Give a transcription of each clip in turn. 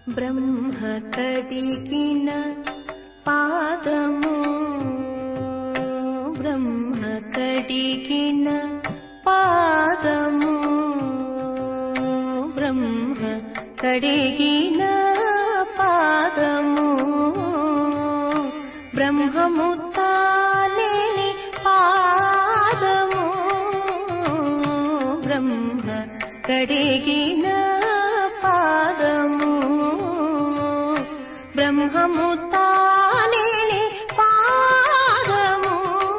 బ్రహ్మ కడిగిన పాదము బ్రహ్మ కడిగిన పాదము బ్రహ్మ కడిగిన పాదము బ్రహ్మము తానేని పాదము బ్రహ్మ కడిగిన పాదము బ్రహ్మము తానేని పాదము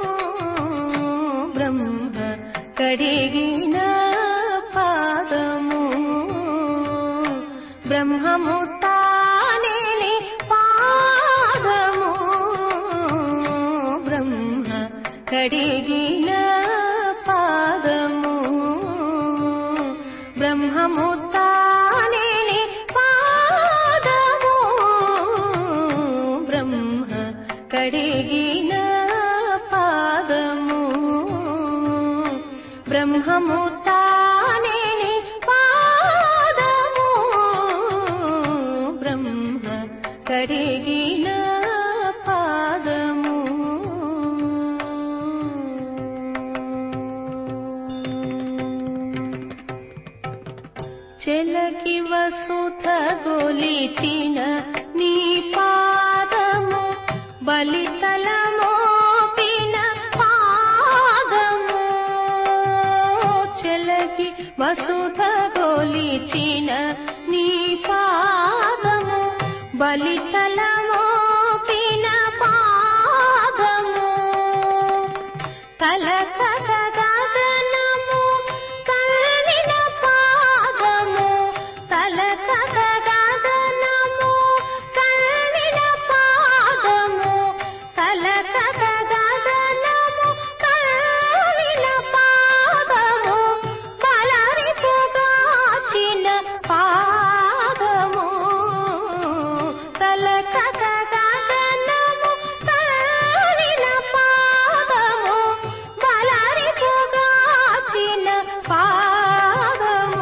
బ్రహ్మ కడిగిన పాదము బ్రహ్మము తానేని పాదము బ్రహ్మ కడిగిన పాదము బ్రహ్మము తానేని పాదము బ్రహ్మ కడిగిన పాదము బ్రహ్మము తానేని పాదము బ్రహ్మ కడిగిన పాదము చెలకి వసుధ గొలిచిన నీ పాదము బలితలమోపిన పాదము చెలకి వసుధ గొలిచిన నీ పాదము బలితలమోపిన పాదము తలక గగనము తల్లిన పాదము తలక గగనము తల్లిన పాదము తలక గగనము తల్లిన పాదము కలరిపుగాచిన పాదము తలక గగనము తల్లిన పాదము కలరిపుగాచిన పాదము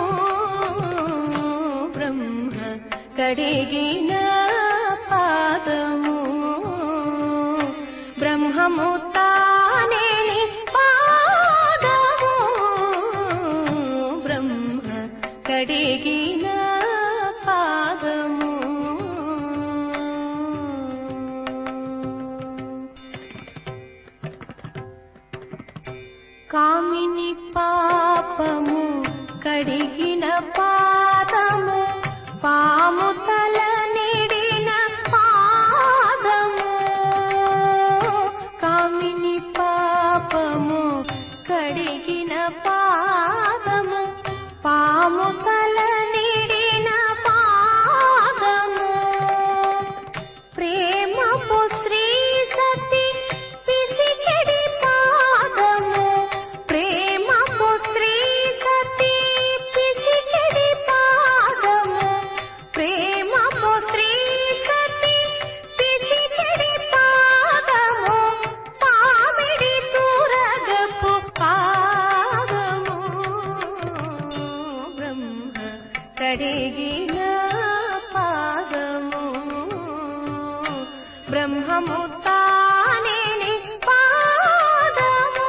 బ్రహ్మ కడిగిన పాదము బ్రహ్మము తానేని పాదము బ్రహ్మ కడిగిన పాదము కామిని పాపము కడిగిన పాదము పాము తల నిడిన పాదము కామిని పాపము కడిగిన పాదము పాము తల నిడిన పాదము ప్రేమపు శ్రీ సతి పిసికిడి పాదము ప్రేమపు శ్రీ సతి పిసికిడి పాదము ప్రేమపు శ్రీ సతి పిసికిడి పాదము పామిడి తూరగపు పాదము బ్రహ్మ కడిగిన పాదము బ్రహ్మము తానేని పాదము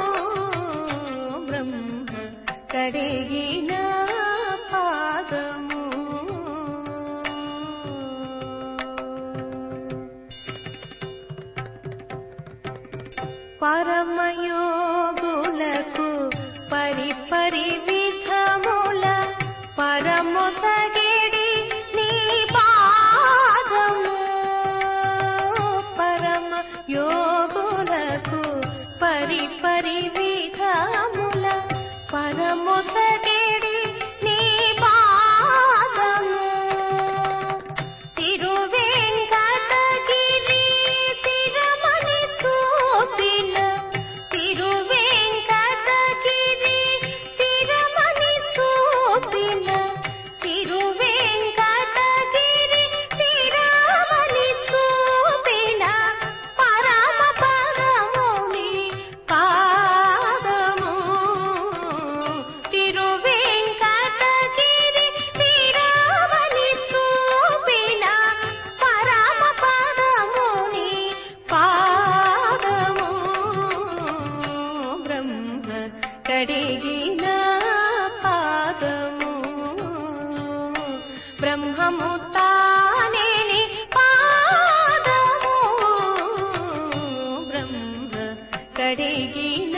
బ్రహ్మ కడిగిన పాదము పరమయోగులకు పరిపరి విధముల పరమొసగిడి నీ పాదము పరమ యోగులకు పరిపరి విధముల పరమొసగిడి నీ పాదము తిరువెంకటగిరి తిరమని చూపిన తిరువెంకటగిరి తిరమని చూపిన తిరువెంకటగిరి తిరమని చూపిన పరమ పరముని పాదము తిరువే కడిగిన పాదము బ్రహ్మము తానేని పాదము బ్రహ్మ కడిగిన